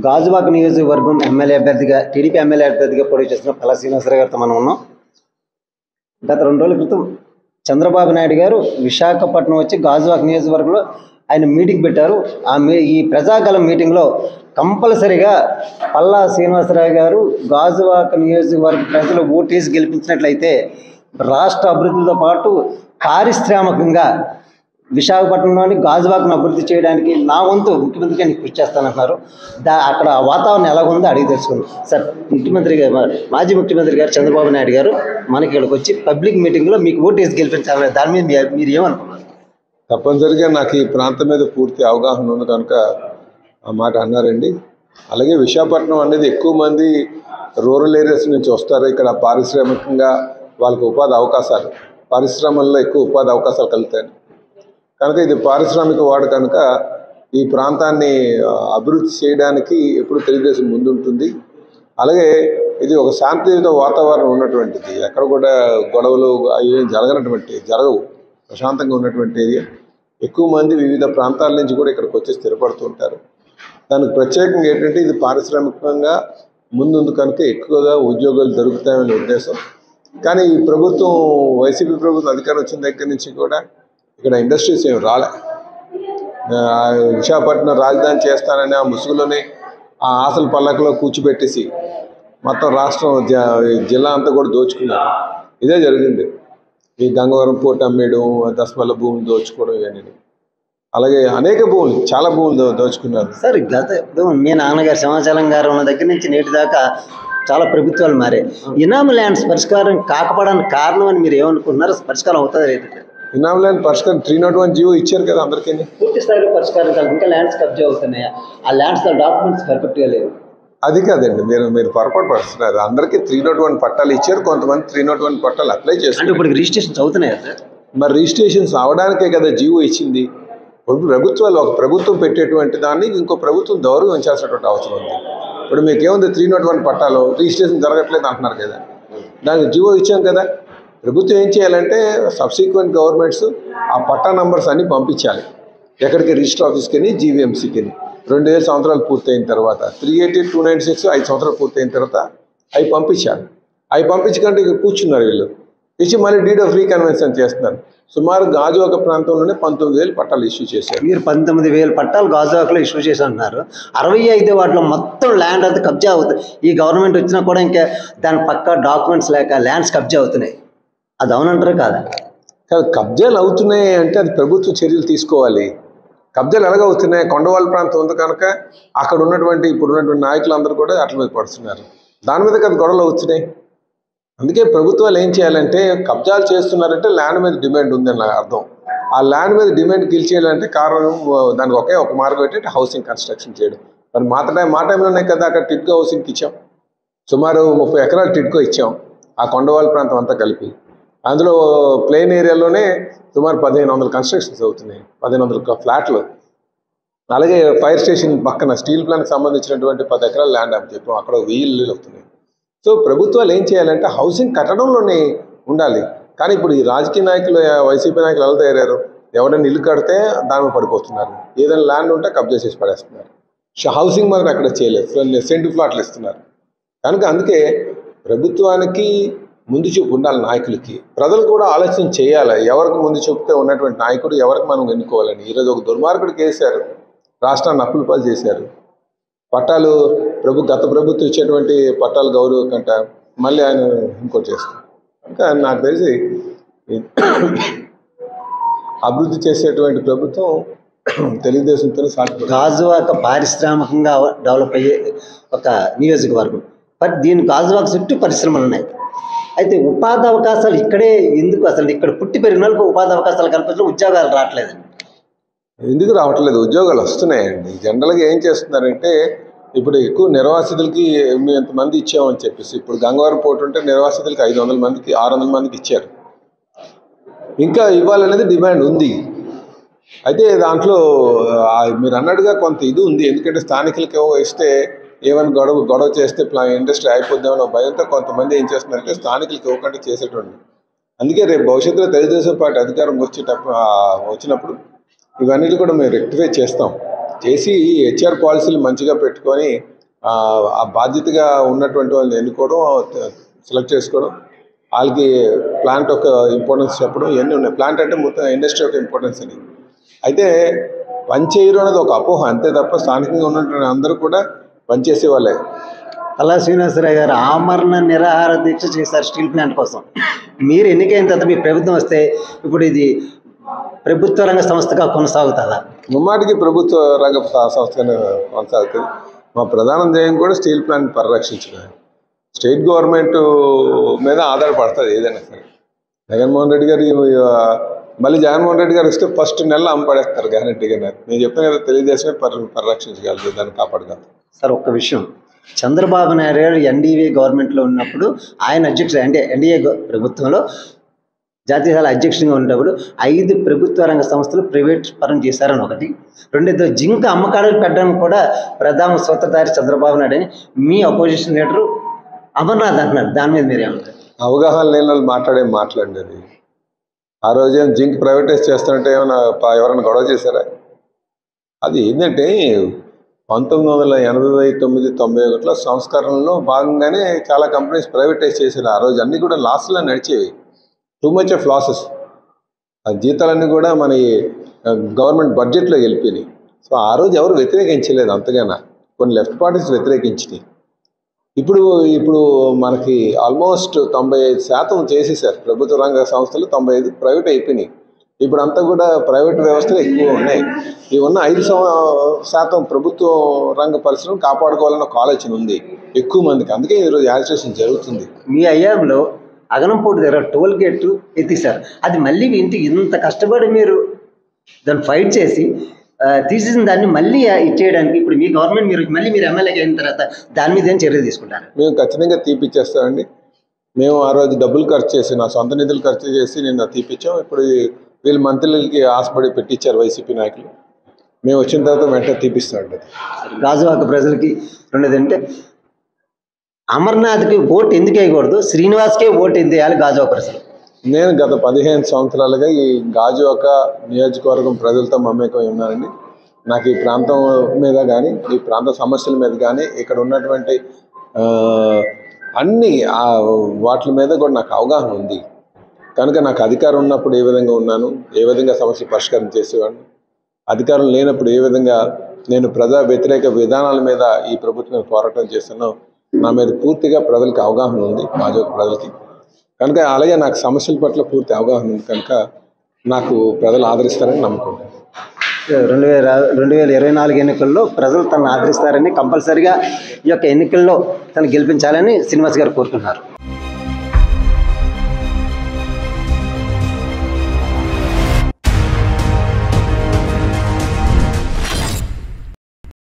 గాజువాక నియోజకవర్గం ఎమ్మెల్యే అభ్యర్థిగా TDP MLA అభ్యర్థిగా పోటీ చేస్తున్న పల్లా శ్రీనివాసరావు గారితో మనం ఉన్నాం గత రెండు రోజుల క్రితం చంద్రబాబు నాయుడు గారు విశాఖపట్నం వచ్చి గాజువాక నియోజకవర్గంలో ఆయన మీటింగ్ పెట్టారు ఆ మీ ఈ ప్రజాగలం మీటింగ్లో కంపల్సరిగా పల్లా శ్రీనివాసరావు గారు గాజువాక నియోజకవర్గ ప్రజలు ఓటేసి గెలిపించినట్లయితే రాష్ట్ర అభివృద్ధితో పాటు పారిశ్రామికంగా విశాఖపట్నంలోని గాజువాకను అభివృద్ధి చేయడానికి నా వంతు ముఖ్యమంత్రి గారిని కృషి చేస్తానంటున్నారు దా అక్కడ వాతావరణం ఎలాగుందో అడిగి తెలుసుకుందాం సార్ ముఖ్యమంత్రి గారు మాజీ ముఖ్యమంత్రి గారు చంద్రబాబు నాయుడు గారు మనకి ఇక్కడికి వచ్చి పబ్లిక్ మీటింగ్లో మీకు ఓటేసి గెలిపించాలి దాని మీద మీ- మీరు ఏమనుకున్నారు తప్పనిసరిగా నాకు ఈ ప్రాంతం మీద పూర్తి అవగాహన ఉంది కనుక ఆ మాట అన్నారండి అలాగే విశాఖపట్నం అనేది ఎక్కువ మంది రూరల్ ఏరియాస్ నుంచి వస్తారు ఇక్కడ పారిశ్రామికంగా వాళ్ళకి ఉపాధి అవకాశాలు పరిశ్రమల్లో ఎక్కువ ఉపాధి అవకాశాలు కలుగుతాయి కనుక ఇది పారిశ్రామిక వాడు కనుక ఈ ప్రాంతాన్ని ఆ, అభివృద్ధి చేయడానికి ఎప్పుడు తెలుగుదేశం ముందుంటుంది అలాగే ఇది ఒక శాంతియుత వాతావరణం ఉన్నటువంటిది ఎక్కడ కూడా గొడవలు అవి ఏం జరగనటువంటి జరగవు ప్రశాంతంగా ఉన్నటువంటి ఏరియా ఎక్కువ మంది వివిధ ప్రాంతాల నుంచి కూడా ఇక్కడికి వచ్చి స్థిరపడుతుంటారు దానికి ప్రత్యేకంగా ఏంటంటే ఇది పారిశ్రామికంగా ముందుంది కనుక ఎక్కువగా ఉద్యోగాలు దొరుకుతాయనే ఉద్దేశం కానీ ఈ ప్రభుత్వం వైసీపీ ప్రభుత్వం అధికారం వచ్చిన దగ్గర నుంచి కూడా ఇక్కడ ఇండస్ట్రీస్ ఏమి రాలే ఆ, విశాఖపట్నం రాజధాని చేస్తానని ఆ ముసుగులోనే ఆ ఆశల పల్లకలో కూర్చోబెట్టేసి మొత్తం రాష్ట్రం జ- జిల్లా అంతా కూడా దోచుకున్నారు ఇదే జరిగింది ఈ గంగవరం పోర్ట్ అమ్మేయడం దశమల్ల భూములు దోచుకోవడం ఇవన్నీ అలాగే అనేక భూములు చాలా భూములు దో- దోచుకున్నారు సార్ గత ఇప్పుడు మీ నాన్నగారు సింహాచలం గారు ఉన్న దగ్గర నుంచి నేటి దాకా చాలా ప్రభుత్వాలు మారాయి ఇనామ్ ల్యాండ్స్ పరిష్కారం కాకపోవడానికి కారణం అని మీరు ఏమనుకుంటున్నారు పరిష్కారం అవుతుంది లేదు ఇనామ్ ల్యాండ్ పరిష్కారం త్రీ నాట్ వన్ జీవో ఇచ్చారు కదా అందరికీ పూర్తి స్థాయిలో పరిష్కారం కాదు ఇంకా ల్యాండ్స్ కబ్జా అవుతున్నాయా ఆ ల్యాండ్స్ డాక్యుమెంట్స్ పర్ఫెక్ట్గా లేవు అది కాదండి మీరు మీరు పొరపాటు పడుతున్నారు అందరికీ త్రీ నాట్ వన్ పట్టాలు ఇచ్చారు కొంతమంది త్రీ నాట్ వన్ పట్టాలు అప్లై అంటే చేస్తారు ఇప్పుడు రిజిస్ట్రేషన్స్ అవుతున్నాయా సార్ మరి రిజిస్ట్రేషన్స్ అవడానికే కదా జీవో ఇచ్చింది ఇప్పుడు ప్రభుత్వాలు ఒక ప్రభుత్వం పెట్టేటువంటి దాన్ని ఇంకో ప్రభుత్వం గౌరవించాల్సినటువంటి అవసరం ఉంది ఇప్పుడు మీకు ఏముంది త్రీ నాట్ వన్ పట్టాలో రిజిస్ట్రేషన్ జరగట్లేదు అంటున్నారు కదా దానికి జీవో ఇచ్చాం కదా ప్రభుత్వం ఏం చేయాలంటే సబ్సిక్వెంట్ గవర్నమెంట్స్ ఆ పట్టా నంబర్స్ అన్ని పంపించాలి ఎక్కడికి రిజిస్టర్ ఆఫీస్కి జీవీఎంసీకి రెండు వేల సంవత్సరాలు పూర్తయిన తర్వాత three eighty two nine six ఐదు సంవత్సరాలు పూర్తయిన తర్వాత అవి పంపించాలి అవి పంపించకంటే ఇక్కడ కూర్చున్నారు వీళ్ళు ఇచ్చి మళ్ళీ డీడ్ ఆఫ్ రీకన్వెన్షన్ చేస్తున్నారు సుమారు గాజువాక ప్రాంతంలోనే పంతొమ్మిది వేలు పట్టాలు ఇష్యూ చేశారు మీరు పంతొమ్మిది వేల పట్టాలు గాజువాకలో ఇష్యూ చేసి అంటున్నారు అరవై ఐదు వాటిలో మొత్తం ల్యాండ్ అంతా కబ్జా అవుతుంది ఈ గవర్నమెంట్ వచ్చినా కూడా ఇంకా దాని పక్క డాక్యుమెంట్స్ లేక ల్యాండ్స్ కబ్జా అవుతున్నాయి అది అవునంటారా కాదా కానీ కబ్జాలు అవుతున్నాయి అంటే అది ప్రభుత్వ చర్యలు తీసుకోవాలి కబ్జాలు ఎలాగ అవుతున్నాయి కొండవాళ్ళ ప్రాంతం ఉంది కనుక అక్కడ ఉన్నటువంటి ఇప్పుడు ఉన్నటువంటి నాయకులు అందరూ కూడా అట్ల మీద పడుతున్నారు దాని మీద కదా గొడవలు అవుతున్నాయి అందుకే ప్రభుత్వాలు ఏం చేయాలంటే కబ్జాలు చేస్తున్నారంటే ల్యాండ్ మీద డిమాండ్ ఉందని నా అర్థం ఆ ల్యాండ్ మీద డిమాండ్ గెలిచేయాలంటే కారణం ఆ, దానికి ఒకే ఒక మార్గం ఏంటంటే హౌసింగ్ కన్స్ట్రక్షన్ చేయడం మరి మా టైం మా టైంలోనే కదా అక్కడ టిడ్కో హౌసింగ్కి ఇచ్చాం సుమారు ముప్పై ఎకరాలు టిడ్కో ఇచ్చాం ఆ కొండవాళ్ళ ప్రాంతం అంతా కలిపి అందులో ప్లెయిన్ ఏరియాలోనే సుమారు పదిహేను వందల కన్స్ట్రక్షన్స్ అవుతున్నాయి పదిహేను వందల ఫ్లాట్లు అలాగే ఫైర్ స్టేషన్ పక్కన స్టీల్ ప్లాంట్కి సంబంధించినటువంటి పది ఎకరాల ల్యాండ్ అని చెప్పాం అక్కడ ఒక వెయ్యి ఇల్లులు అవుతున్నాయి సో ప్రభుత్వాలు ఏం చేయాలంటే హౌసింగ్ కట్టడంలోనే ఉండాలి కానీ ఇప్పుడు ఈ రాజకీయ నాయకులు వైసీపీ నాయకులు ఎలా తయారయ్యారు ఎవరైనా ఇల్లు కడితే దాని మీద పడిపోతున్నారు ఏదైనా ల్యాండ్ ఉంటే కబ్జా చేసి పడేస్తున్నారు ష- హౌసింగ్ మాత్రం అక్కడ చేయలేదు సెంటు ఫ్లాట్లు ఇస్తున్నారు కనుక అందుకే ప్రభుత్వానికి ముందు చూపు ఉండాలి నాయకులకి ప్రజలు కూడా ఆలోచన చేయాలి ఎవరికి ముందు చూపుతే ఉన్నటువంటి నాయకుడు ఎవరికి మనం ఎన్నుకోవాలని ఈరోజు ఒక దుర్మార్గుడికి వేశారు రాష్ట్రాన్ని అప్పుల పాలు చేశారు పట్టాలు ప్రభు గత ప్రభుత్వం ఇచ్చేటువంటి పట్టాలు గౌరవం కంట మళ్ళీ ఆయన ఇంకోటి చేస్తారు ఇంకా నాకు తెలిసి ఈ అభివృద్ధి చేసేటువంటి ప్రభుత్వం తెలుగుదేశంతో సాధ్యపడుతుంది గాజువాక పారిశ్రామికంగా డెవలప్ అయ్యే ఒక నియోజకవర్గం బట్ దీని గాజువాక చుట్టూ పరిశ్రమలు ఉన్నాయి అయితే ఉపాధి అవకాశాలు ఇక్కడే ఎందుకు అసలు ఇక్కడ పుట్టి పెరిగిన వాళ్ళకి ఉపాధి అవకాశాలు కల్పించడం ఉద్యోగాలు రావట్లేదండి ఎందుకు రావట్లేదు ఉద్యోగాలు వస్తున్నాయండి జనరల్గా ఏం చేస్తున్నారంటే ఇప్పుడు ఎక్కువ నిర్వాసితులకి మేము ఎంతమంది ఇచ్చామని చెప్పేసి ఇప్పుడు గంగవరం పోటీ ఉంటే నిర్వాసితులకి ఐదు వందల మందికి ఆరు వందల మందికి ఇచ్చారు ఇంకా ఇవ్వాలనేది డిమాండ్ ఉంది అయితే దాంట్లో ఆ, మీరు అన్నట్టుగా కొంత ఇది ఉంది ఎందుకంటే స్థానికులకి ఏవో ఇస్తే ఏమైనా గొడవ గొడవ చేస్తే ప్లా ఇండస్ట్రీ అయిపోద్దామని భయంతో కొంతమంది ఏం చేస్తున్నారంటే స్థానికులకి ఇవ్వకుండా చేసేటువంటి అందుకే రేపు భవిష్యత్తులో తెలుగుదేశం పార్టీ అధికారం వచ్చేటప్పుడు ఆ, వచ్చినప్పుడు ఇవన్నీ కూడా మేము రెక్టిఫై చేస్తాం చేసి హెచ్ఆర్ పాలసీలు మంచిగా పెట్టుకొని ఆ ఆ బాధ్యతగా ఉన్నటువంటి వాళ్ళని ఎన్నుకోవడం సెలెక్ట్ చేసుకోవడం వాళ్ళకి ప్లాంట్ యొక్క ఇంపార్టెన్స్ చెప్పడం ఇవన్నీ ఉన్నాయి ప్లాంట్ అంటే మొత్తం ఇండస్ట్రీ యొక్క ఇంపార్టెన్స్ అని అయితే పనిచేయరు అనేది ఒక అపోహ అంతే తప్ప స్థానికంగా ఉన్నటువంటి అందరూ కూడా పనిచేసే వాళ్ళే అలా శ్రీనివాసరావు గారు ఆమరణ నిరాహార దీక్ష చేశారు స్టీల్ ప్లాంట్ కోసం మీరు ఎన్నికైన తర్వాత మీ ప్రభుత్వం వస్తే ఇప్పుడు ఇది ప్రభుత్వ రంగ సంస్థగా కొనసాగుతుందా ముమ్మాటికి ప్రభుత్వ రంగ స- సంస్థగానే కొనసాగుతుంది మా ప్రధాన ధ్యేయం కూడా స్టీల్ ప్లాంట్ పరిరక్షించడం స్టేట్ గవర్నమెంట్ మీద ఆధారపడుతుంది ఏదైనా సరే జగన్మోహన్ రెడ్డి గారు ఈ, ఆ, మళ్ళీ జగన్మోహన్ రెడ్డి గారు వస్తే ఫస్ట్ నెల అమ్మపడేస్తారు గ్యారంటీగా నేను చెప్తాను కదా తెలుగుదేశమే పరి పరిరక్షించగలదు దాన్ని కాపాడగలదు సార్ ఒక్క విషయం చంద్రబాబు నాయుడు గారు ఎన్డీఏ గవర్నమెంట్లో ఉన్నప్పుడు ఆయన అధ్యక్షుడు అంటే ఎన్డీఏ గ- ప్రభుత్వంలో జాతీయ స్థాయి అధ్యక్షుడిగా ఉన్నప్పుడు ఐదు ప్రభుత్వ రంగ సంస్థలు ప్రైవేట్ పరం చేశారని ఒకటి రెండోది జింక అమ్మకాలు పెట్టడానికి కూడా ప్రధాన సూత్రధారి చంద్రబాబు నాయుడు అని మీ అపోజిషన్ లీడరు అమర్నాథ్ అంటున్నారు దాని మీద మీరు ఏమంటారు అవగాహన లేని వాళ్ళు మాట్లాడే మాట్లాడండి అది ఆ రోజు ఏం జింక్ ప్రైవేటైజ్ చేస్తుంటే ఏమైనా ప- ఎవరైనా గొడవ చేశారా అది ఏంటంటే పంతొమ్మిది వందల ఎనభై తొమ్మిది తొంభై ఒకటిలో సంస్కరణలో భాగంగానే చాలా కంపెనీస్ ప్రైవేటైజ్ చేశారు ఆ రోజు అన్నీ కూడా లాస్లో నడిచేవి టూ మచ్ ఆఫ్ లాసెస్ ఆ జీతాలన్నీ కూడా మన గవర్నమెంట్ బడ్జెట్లో వెళ్ళిపోయినాయి సో ఆ రోజు ఎవరు వ్యతిరేకించలేదు అంతగానా కొన్ని లెఫ్ట్ పార్టీస్ వ్యతిరేకించినాయి ఇప్పుడు ఇప్పుడు మనకి ఆల్మోస్ట్ తొంభై ఐదు శాతం చేసేసారు ప్రభుత్వ రంగ సంస్థలు తొంభై ఐదు ప్రైవేట్ అయిపోయినాయి ఇప్పుడు అంతా కూడా ప్రైవేట్ వ్యవస్థలు ఎక్కువ ఉన్నాయి ఈ ఉన్న ఐదు సం- శాతం ప్రభుత్వ రంగ పరిశ్రమను కాపాడుకోవాలన్న ఒక ఆలోచన ఉంది ఎక్కువ మందికి అందుకే ఈరోజు యాజిటేషన్ జరుగుతుంది మీ అయ్యాంలో అగనంపూడి దగ్గర టోల్ గేట్ ఎత్తిసారు అది మళ్ళీ మీ ఇంటికి ఇంత కష్టపడి మీరు దాన్ని ఫైట్ చేసి ఆ, తీసేసిన దాన్ని మళ్ళీ ఇచ్చేయడానికి ఇప్పుడు మీ గవర్నమెంట్ మీరు మళ్ళీ మీరు ఎమ్మెల్యేకి అయిన తర్వాత దాని మీద ఏం చర్యలు తీసుకుంటారు మేము ఖచ్చితంగా తీపిచ్చేస్తామండి మేము ఆ రోజు డబ్బులు ఖర్చు చేసి నా సొంత నిధులు ఖర్చు చేసి నిన్న తీపిచ్చాం ఇప్పుడు ఈ వీళ్ళు మంత్రులకి ఆశపడి పెట్టించారు వైసీపీ నాయకులు మేము వచ్చిన తర్వాత వెంటనే తీపిస్తామండి అది. గాజువాక ప్రజలకి రెండోది అంటే అమర్నాథ్కి ఓటు ఎందుకు వేయకూడదు శ్రీనివాస్కే ఓటు ఎందుకు వేయాలి గాజువాక ప్రజలు నేను గత పదిహేను సంవత్సరాలుగా ఈ గాజువాక నియోజకవర్గం ప్రజలతో మమేకమై ఉన్నానండి నాకు ఈ ప్రాంతం మీద కానీ ఈ ప్రాంత సమస్యల మీద కానీ ఇక్కడ ఉన్నటువంటి ఆ, అన్ని ఆ వాటి మీద కూడా నాకు అవగాహన ఉంది కనుక నాకు అధికారం ఉన్నప్పుడు ఏ విధంగా ఉన్నాను ఏ విధంగా సమస్య పరిష్కారం చేసేవాడిని అధికారం లేనప్పుడు ఏ విధంగా నేను ప్రజా వ్యతిరేక విధానాల మీద ఈ ప్రభుత్వం మీద పోరాటం చేస్తానో నా మీద పూర్తిగా ప్రజలకు అవగాహన ఉంది గాజువాక ప్రజలకి కనుక అలాగే నాకు సమస్యల పట్ల పూర్తి అవగాహన ఉంది కనుక నాకు ప్రజలు ఆదరిస్తారని నమ్మకం రెండు వేల రెండు వేల ఇరవై నాలుగు ఎన్నికల్లో ప్రజలు తనను ఆదరిస్తారని కంపల్సరిగా ఈ యొక్క ఎన్నికల్లో తను గెలిపించాలని శ్రీనివాస్ గారు కోరుకుంటున్నారు